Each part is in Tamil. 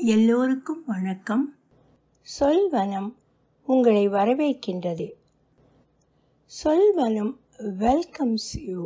எல்லோருக்கும் வணக்கம் சொல்வனம் உங்களை வரவேற்கின்றது சொல்வனம் வெல்கம்ஸ் யூ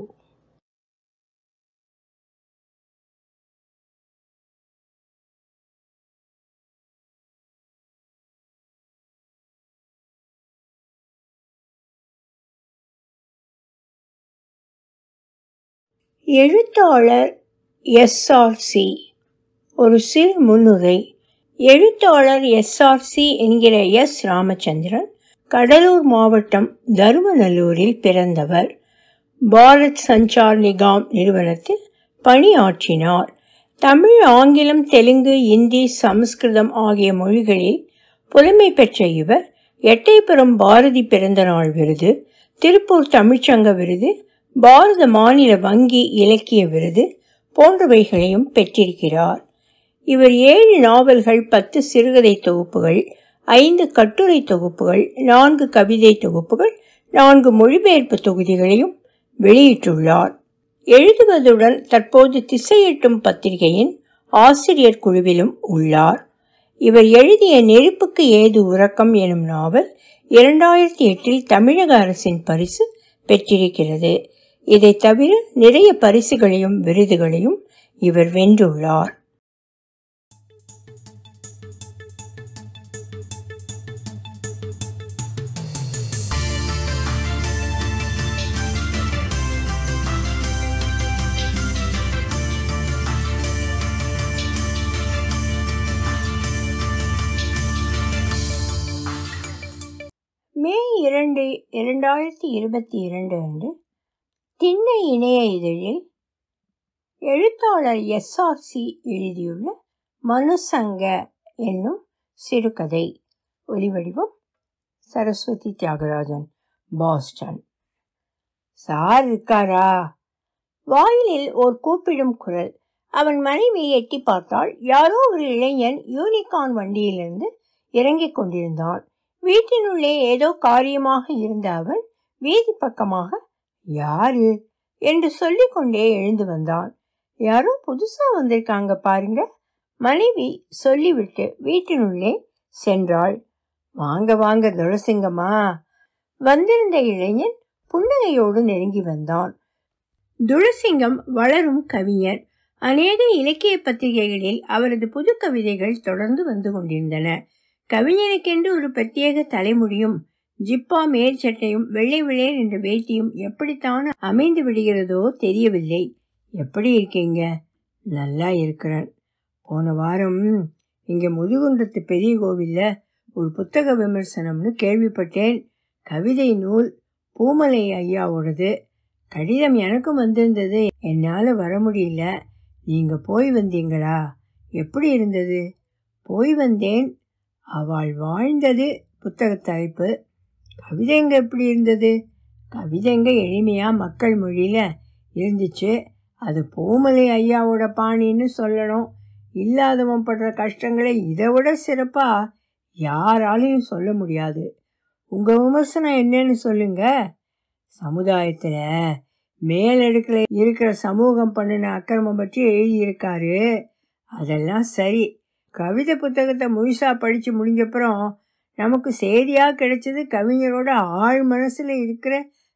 எழுத்தாளர் எஸ்ஆர்சி ஒரு சிறு முன்னுரை எழுத்தாளர் எஸ்ஆர்சி என்கிற எஸ் ராமச்சந்திரன் கடலூர் மாவட்டம் தருமநல்லூரில் பிறந்தவர் பாரத் சஞ்சார் நிகாம் நிறுவனத்தில் பணியாற்றினார் தமிழ் ஆங்கிலம் தெலுங்கு இந்தி சமஸ்கிருதம் ஆகிய மொழிகளில் புலமை பெற்ற இவர் எட்டயபுரம் பாரதி பிறந்தநாள் விருது திருப்பூர் தமிழ்ச்சங்க விருது பாரத மாநில வங்கி இலக்கிய விருது போன்றவைகளையும் பெற்றிருக்கிறார் இவர் ஏழு நாவல்கள் பத்து சிறுகதை தொகுப்புகள் ஐந்து கட்டுரை தொகுப்புகள் நான்கு கவிதை தொகுப்புகள் நான்கு மொழிபெயர்ப்பு தொகுதிகளையும் வெளியிட்டுள்ளார் எழுதுவதுடன் தற்போது திசையெட்டும் பத்திரிகையின் ஆசிரியர் குழுவிலும் உள்ளார் இவர் எழுதிய நெருப்புக்கு ஏது உறக்கம் எனும் நாவல் இரண்டாயிரத்தி எட்டில் தமிழக அரசின் பரிசு பெற்றிருக்கிறது இதை தவிர நிறைய பரிசுகளையும் விருதுகளையும் இவர் வென்றுள்ளார் மே இரண்டு இரண்டாயிரத்தி இருபத்தி இரண்டு அன்று திண்ணை இணைய இதழில் எழுத்தாளர் எஸ்ஆர்சி எழுதியுள்ள மனுசங்க என்னும் சிறுகதை ஒலிவடிவம் சரஸ்வதி தியாகராஜன் பாஸ்டன் சார் இருக்காரா வாயிலில் ஓர் கூப்பிடும் குரல் அவன் மனைவி எட்டி பார்த்தால் யாரோ ஒரு இளைஞன் யூனிகார்ன் வண்டியிலிருந்து இறங்கிக் கொண்டிருந்தான் வீட்டினுள்ளே ஏதோ காரியமாக இருந்த அவன் வீதி பக்கமாக யாரு என்று சொல்லிக்கொண்டே எழுந்து வந்தான் யாரோ புதுசா வந்திருக்காங்க பாருங்க மனைவி சொல்லிவிட்டு வீட்டினுள்ளே சென்றாள் வாங்க வாங்க துளசிங்கம்மா வந்திருந்த இளைஞன் புன்னகையோடு நெருங்கி வந்தான் துளசிங்கம் வளரும் கவிஞர் அநேக இலக்கிய பத்திரிகைகளில் அவரது புது கவிதைகள் தொடர்ந்து வந்து கொண்டிருந்தன கவிஞனுக்கென்று ஒரு பிரத்யேக தலைமுடியும் ஜிப்பா மேற்சட்டையும் வெள்ளை வெள்ளையர் என்ற வேட்டியும் எப்படித்தான் அமைந்து விடுகிறதோ தெரியவில்லை எப்படி இருக்கீங்க நல்லா இருக்கிறேன் போன வாரம் இங்கே முதுகுன்றத்து பெரிய கோவில்ல ஒரு புத்தக விமர்சனம்னு கேள்விப்பட்டேன் கவிதை நூல் பூமலை ஐயாவோடது கடிதம் எனக்கும் வந்திருந்தது என்னால் வர முடியல நீங்க போய் வந்தீங்களா எப்படி இருந்தது போய் வந்தேன் அவள் வாழ்ந்தது புத்தக தலைப்பு கவிதைங்க எப்படி இருந்தது கவிதைங்க எளிமையா மக்கள் மொழியில இருந்துச்சு அது பூமலை ஐயாவோட பாணின்னு சொல்லணும் இல்லாதவன் படுற கஷ்டங்களை இதை விட சிறப்பா யாராலையும் சொல்ல முடியாது உங்க விமர்சனம் என்னன்னு சொல்லுங்க சமுதாயத்துல மேலடுக்கில் இருக்கிற சமூகம் பண்ணின அக்கிரமம் பற்றி எழுதியிருக்காரு அதெல்லாம் சரி கவிதை புத்தகத்தை முழுசா படிச்சு முடிஞ்சப்புறம் நமக்கு செய்தியா கிடைச்சது கவிஞரோட ஆழ் மனசுல இருக்கிற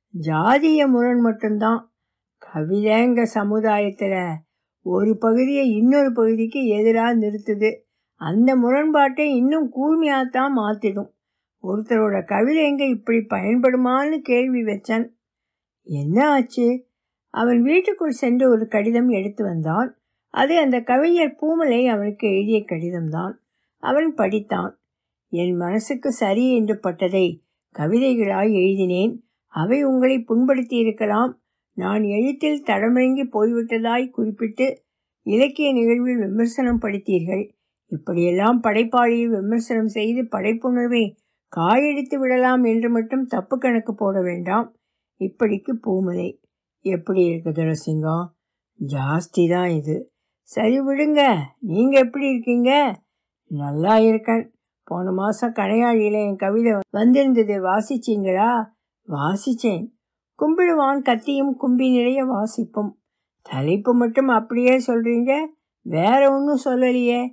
ஜாதிய முரண் மட்டும்தான் கவிதைங்க சமுதாயத்துல ஒரு பகுதியை இன்னொரு பகுதிக்கு எதிராக நிறுத்துது அந்த முரண்பாட்டை இன்னும் கூர்மையாத்தான் மாத்திடும் ஒருத்தரோட கவிதை எங்க இப்படி பயன்படுமான்னு கேள்வி வச்சான் என்ன ஆச்சு அவன் வீட்டுக்குள் சென்று ஒரு கடிதம் எடுத்து வந்தான் அது அந்த கவிஞர் பூமலை அவனுக்கு எழுதிய கடிதம்தான் அவன் படித்தான் என் மனசுக்கு சரி என்று பட்டதை கவிதைகளாய் எழுதினேன் அவை உங்களை புண்படுத்தி இருக்கலாம் நான் எழுத்தில் தடமறங்கி போய்விட்டதாய் குறிப்பிட்டு இலக்கிய நிகழ்வில் விமர்சனம் படித்தீர்கள் இப்படியெல்லாம் படைப்பாளியை விமர்சனம் செய்து படைப்புணர்வை காயடித்து விடலாம் என்று மட்டும் தப்பு கணக்கு போட வேண்டாம் இப்படிக்கு பூமலை எப்படி இருக்கு துளசிங்கம் ஜாஸ்தி தான் இது சரி விடுங்க நீங்க எப்படி இருக்கீங்க நல்லா இருக்கேன் போன மாசம் கனையாழியில என் கவிதை வந்திருந்தது வாசிச்சீங்களா வாசிச்சேன் கும்பிடுவான் கத்தியும் கும்பி நிறைய வாசிப்பும் தலைப்பு மட்டும் அப்படியே சொல்றீங்க வேற ஒன்றும் சொல்லலையே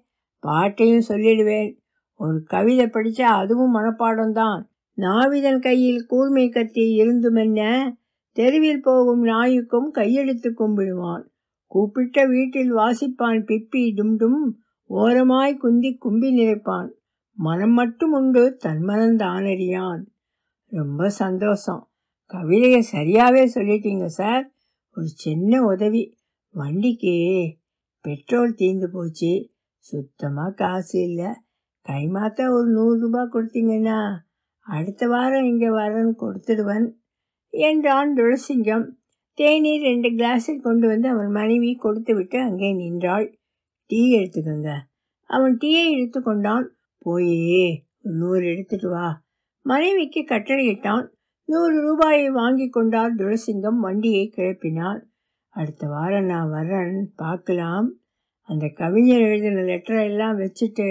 பாட்டையும் சொல்லிடுவேன் ஒரு கவிதை படிச்சா அதுவும் மனப்பாடம்தான் நாவிதன் கையில் கூர்மை கத்தி இருந்துமென்ன தெருவில் போகும் நாய்க்கும் கையெடுத்து கும்பிடுவான் கூப்பிட்ட வீட்டில் வாசிப்பான் பிப்பி டும் ஓரமாய் குந்தி கும்பி நிறைப்பான் மனம் மட்டும் உண்டு தன்மனந்தானறியான் ரொம்ப சந்தோஷம் கவிதையை சரியாவே சொல்லிட்டீங்க சார் ஒரு சின்ன உதவி வண்டிக்கு பெட்ரோல் தீர்ந்து போச்சு சுத்தமாக காசு இல்லை கைமாத்த ஒரு நூறுரூபா கொடுத்தீங்கன்னா அடுத்த வாரம் இங்கே வரேன்னு கொடுத்துடுவன் என்றான் துளசிங்கம் தேநீர் ரெண்டு கிளாஸில் கொண்டு வந்து அவன் மனைவி கொடுத்து விட்டு அங்கே நின்றாள் டீ எடுத்துக்கோங்க அவன் டீயை எடுத்து கொண்டான் போயே ஒரு நூறு எடுத்துட்டு வா மனைவிக்கு கட்டளையிட்டான் நூறு ரூபாயை வாங்கி கொண்டார் துளசிங்கம் வண்டியை கிளப்பினார் அடுத்த வாரம் நான் வர்றேன் பார்க்கலாம் அந்த கவிஞர் எழுதின லெட்டரை எல்லாம் வச்சுட்டு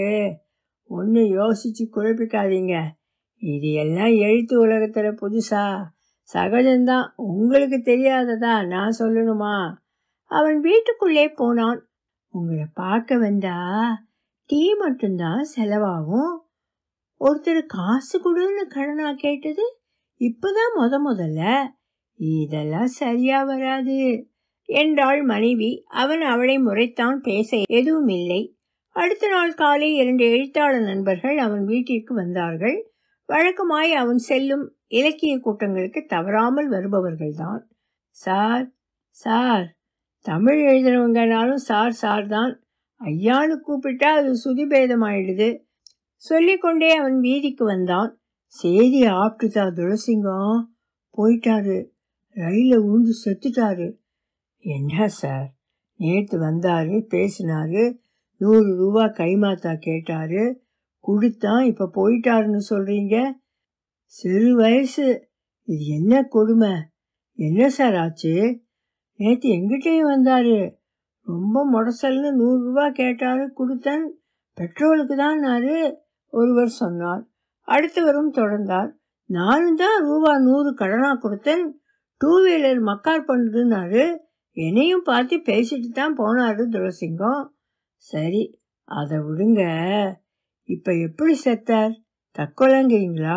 ஒன்று யோசிச்சு குழப்பிக்காதீங்க இது எல்லாம் எழுத்து உலகத்தில் புதுசா சகஜம்தான் உங்களுக்கு தெரியாததா நான் சொல்லணுமா அவன் வீட்டுக்குள்ளே போனான் உங்களை பார்க்க வந்தா டீ மட்டும்தான் செலவாகும் ஒருத்தர் காசு கொடுன்னு கடனா கேட்டது இப்பதான் முத முதல்ல இதெல்லாம் சரியா வராது என்றாள் மனைவி அவன் அவளை முறைத்தான் பேச எதுவும் இல்லை அடுத்த நாள் காலை இரண்டு எழுத்தாளர் நண்பர்கள் அவன் வீட்டிற்கு வந்தார்கள் வழக்கமாய் அவன் செல்லும் இலக்கிய கூட்டங்களுக்கு தவறாமல் வருபவர்கள்தான் சார் சார் தமிழ் எழுதுறவங்கனாலும் சார் சார் தான் ஐயான்னு கூப்பிட்டா அது சுதிபேதமாயிடுது சொல்லிக்கொண்டே அவன் வீதிக்கு வந்தான் செய்தி ஆப்டுதா துளசிங்கம் போயிட்டாரு ரயில உழுந்து செத்துட்டாரு என்ன சார் நேற்று வந்தாரு பேசினாரு நூறு ரூபா கைமாத்தா கேட்டாரு கொடுத்தான் இப்ப போயிட்டாருன்னு சொல்றீங்க சிறு வயசு இது என்ன கொடுமை என்ன சார் ஆச்சு நேற்று எங்கிட்டையும் வந்தாரு ரொம்ப முடசல்னு நூறுரூவா கேட்டாரு கொடுத்தேன் பெட்ரோலுக்கு தான்னாரு ஒருவர் சொன்னார் அடுத்தவரும் தொடர்ந்தார் நானும் தான் ரூபா நூறு கடனா கொடுத்தேன் டூ வீலர் மக்கார் பண்ணுதுன்னாரு என்னையும் பார்த்து பேசிட்டு தான் போனாரு துளசிங்கம் சரி அதை விடுங்க இப்ப எப்படி செத்தார் தற்கொலைங்கிறீங்களா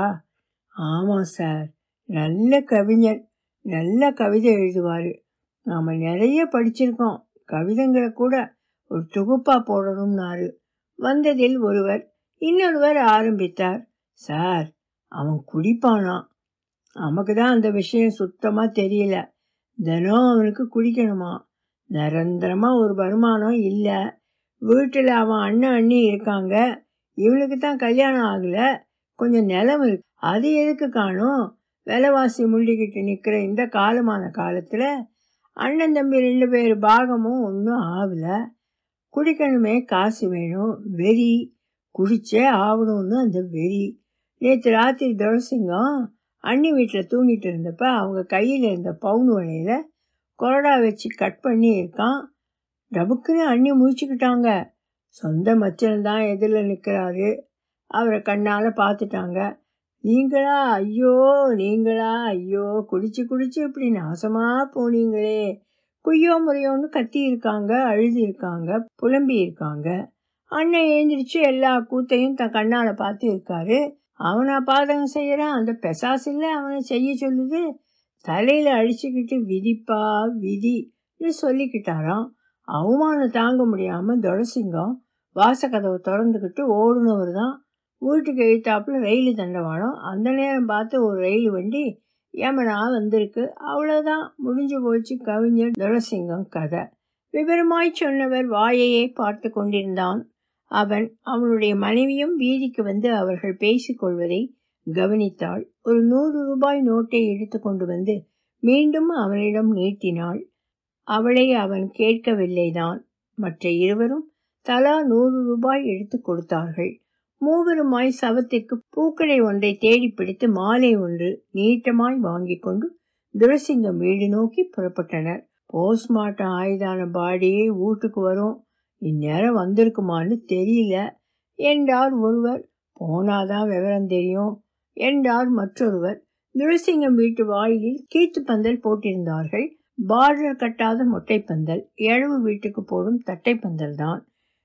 ஆமாம் சார் நல்ல கவிஞர் நல்ல கவிதை எழுதுவார் நாம் நிறைய படிச்சிருக்கோம் கவிதைங்களை கூட ஒரு தொகுப்பா போடணும்னாரு வந்ததில் ஒருவர் இன்னொருவர் ஆரம்பித்தார் சார் அவன் குடிப்பானா நமக்கு தான் அந்த விஷயம் சுத்தமாக தெரியல தினம் அவனுக்கு குடிக்கணுமா நிரந்தரமாக ஒரு வருமானம் இல்லை வீட்டில் அவன் அண்ணன் அண்ணி இருக்காங்க இவனுக்கு தான் கல்யாணம் ஆகலை கொஞ்சம் நிலம் இருக்கு அது எதுக்கு காணும் விலைவாசி முள்ளிக்கிட்டு நிற்கிற இந்த காலமான காலத்தில் அண்ணன் தம்பி ரெண்டு பேர் பாகமும் ஒன்றும் ஆகலை குடிக்கணுமே காசு வேணும் வெறி குடிச்சே ஆகணும்னு அந்த வெறி நேற்று ராத்திரி துளசிங்கம் அண்ணி வீட்டில் தூங்கிட்டு இருந்தப்ப அவங்க கையில் இருந்த பவுன் வலையில் கொரடா வச்சு கட் பண்ணி இருக்கான் டபுக்குன்னு அண்ணி முடிச்சுக்கிட்டாங்க சொந்த மச்சன் தான் எதிரில் நிற்கிறாரு அவரை கண்ணால் பார்த்துட்டாங்க நீங்களா ஐயோ நீங்களா ஐயோ குடிச்சு குடிச்சு இப்படி நாசமாக போனீங்களே குய்யோ முறையோன்னு கத்தி இருக்காங்க அழுதி இருக்காங்க புலம்பி இருக்காங்க அண்ணன் எழுந்திரிச்சு எல்லா கூத்தையும் தன் கண்ணால் பார்த்து இருக்காரு அவனா பாதகம் செய்யறான் அந்த பெசாசில்ல அவனை செய்ய சொல்லுது தலையில அடிச்சுக்கிட்டு விதிப்பா விதின்னு சொல்லிக்கிட்டாராம் அவமானம் தாங்க முடியாம துளசிங்கம் வாசக்கதவை திறந்துக்கிட்டு ஓடுனவர் தான் வீட்டுக்கு எழுத்தாப்புல ரயில் தண்டவாளம் அந்த நேரம் பார்த்து ஒரு ரயில் வண்டி ஏமனா வந்திருக்கு அவ்வளோதான் முடிஞ்சு போச்சு கவிஞர் துளசிங்கம் கதை விவரமாய் சொன்னவர் வாயையே பார்த்து கொண்டிருந்தான் அவன் அவனுடைய மனைவியும் வீதிக்கு வந்து அவர்கள் பேசிக்கொள்வதை கவனித்தாள் ஒரு நூறு ரூபாய் நோட்டை எடுத்து கொண்டு வந்து மீண்டும் அவனிடம் நீட்டினாள் அவளை அவன் கேட்கவில்லைதான் மற்ற இருவரும் தலா நூறு ரூபாய் எடுத்து கொடுத்தார்கள் மூவருமாய் சவத்திற்கு பூக்களை ஒன்றை தேடி பிடித்து மாலை ஒன்று நீட்டமாய் வாங்கி கொண்டு துளசிங்கம் வீடு நோக்கி புறப்பட்டனர் போஸ்ட்மார்ட்டம் ஆயுதான பாடியே வீட்டுக்கு வரும் இந்நேரம் வந்திருக்குமான்னு தெரியல என்றார் ஒருவர் போனாதான் விவரம் தெரியும் என்றார் மற்றொருவர் துளசிங்கம் வீட்டு வாயிலில் கீத்து பந்தல் போட்டிருந்தார்கள் பார்டர் கட்டாத மொட்டை பந்தல் இழவு வீட்டுக்கு போடும் தட்டை பந்தல் தான்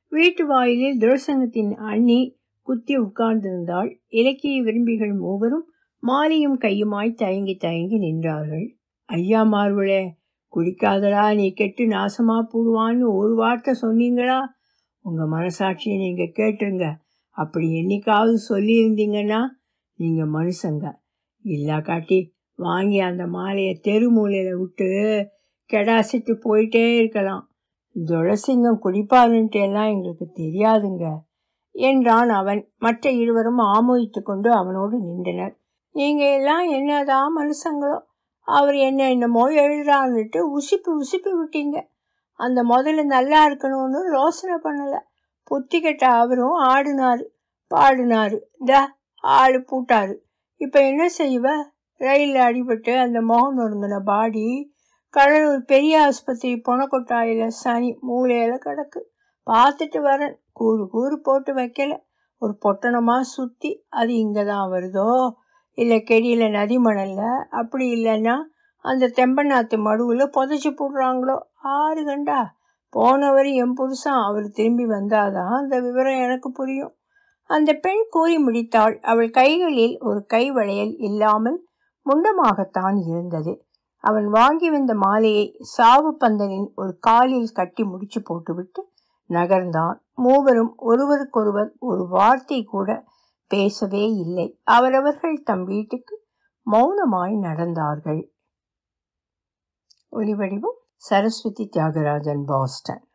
வீட்டு வாயிலில் துரசங்கத்தின் அண்ணி குத்தி உட்கார்ந்திருந்தாள் இலக்கிய விரும்பிகள் மூவரும் மாலையும் கையுமாய் தயங்கி தயங்கி நின்றார்கள் ஐயா மார்வளே குடிக்காதடா நீ கெட்டு நாசமா போடுவான்னு ஒரு வார்த்தை சொன்னீங்களா உங்க மனசாட்சியை நீங்க கேட்டுருங்க அப்படி என்னைக்காவது சொல்லியிருந்தீங்கன்னா நீங்க மனுஷங்க இல்லா காட்டி வாங்கி அந்த மாலையை தெரு மூலையில விட்டு கெடாசிட்டு போயிட்டே இருக்கலாம் துளசிங்கம் குடிப்பாருன்ட்டு எல்லாம் எங்களுக்கு தெரியாதுங்க என்றான் அவன் மற்ற இருவரும் ஆமோதித்து கொண்டு அவனோடு நின்றனர் நீங்க எல்லாம் என்னதான் மனுஷங்களோ அவர் என்ன என்னமோ எழுதுறான்னுட்டு உசிப்பி உசிப்பி விட்டீங்க அந்த முதல்ல நல்லா இருக்கணும்னு யோசனை பண்ணல புத்தி கெட்ட அவரும் ஆடினாரு பாடினாரு த ஆளு பூட்டாரு இப்ப என்ன செய்வ ரயிலில் அடிபட்டு அந்த மோகன் ஒருங்கின பாடி கடலூர் பெரிய ஆஸ்பத்திரி பொணக்கொட்டாயில சனி மூலையில கிடக்கு பார்த்துட்டு வரேன் கூறு கூறு போட்டு வைக்கல ஒரு பொட்டணமாக சுற்றி அது இங்கே தான் வருதோ இல்லை கெடியில் நதி மணல்ல அப்படி இல்லைன்னா அந்த தெம்பநாத்து மடுவில் புதைச்சி போடுறாங்களோ ஆறு கண்டா போனவர் என் புருஷன் அவர் திரும்பி வந்தாதான் அந்த விவரம் எனக்கு புரியும் அந்த பெண் கூறி முடித்தாள் அவள் கைகளில் ஒரு கை வளையல் இல்லாமல் முண்டமாகத்தான் இருந்தது அவன் வாங்கி வந்த மாலையை சாவு பந்தனின் ஒரு காலில் கட்டி முடிச்சு போட்டுவிட்டு நகர்ந்தான் மூவரும் ஒருவருக்கொருவர் ஒரு வார்த்தை கூட பேசவே இல்லை அவரவர்கள் தம் வீட்டுக்கு மௌனமாய் நடந்தார்கள் ஒலிவடிவம் சரஸ்வதி தியாகராஜன் பாஸ்டன்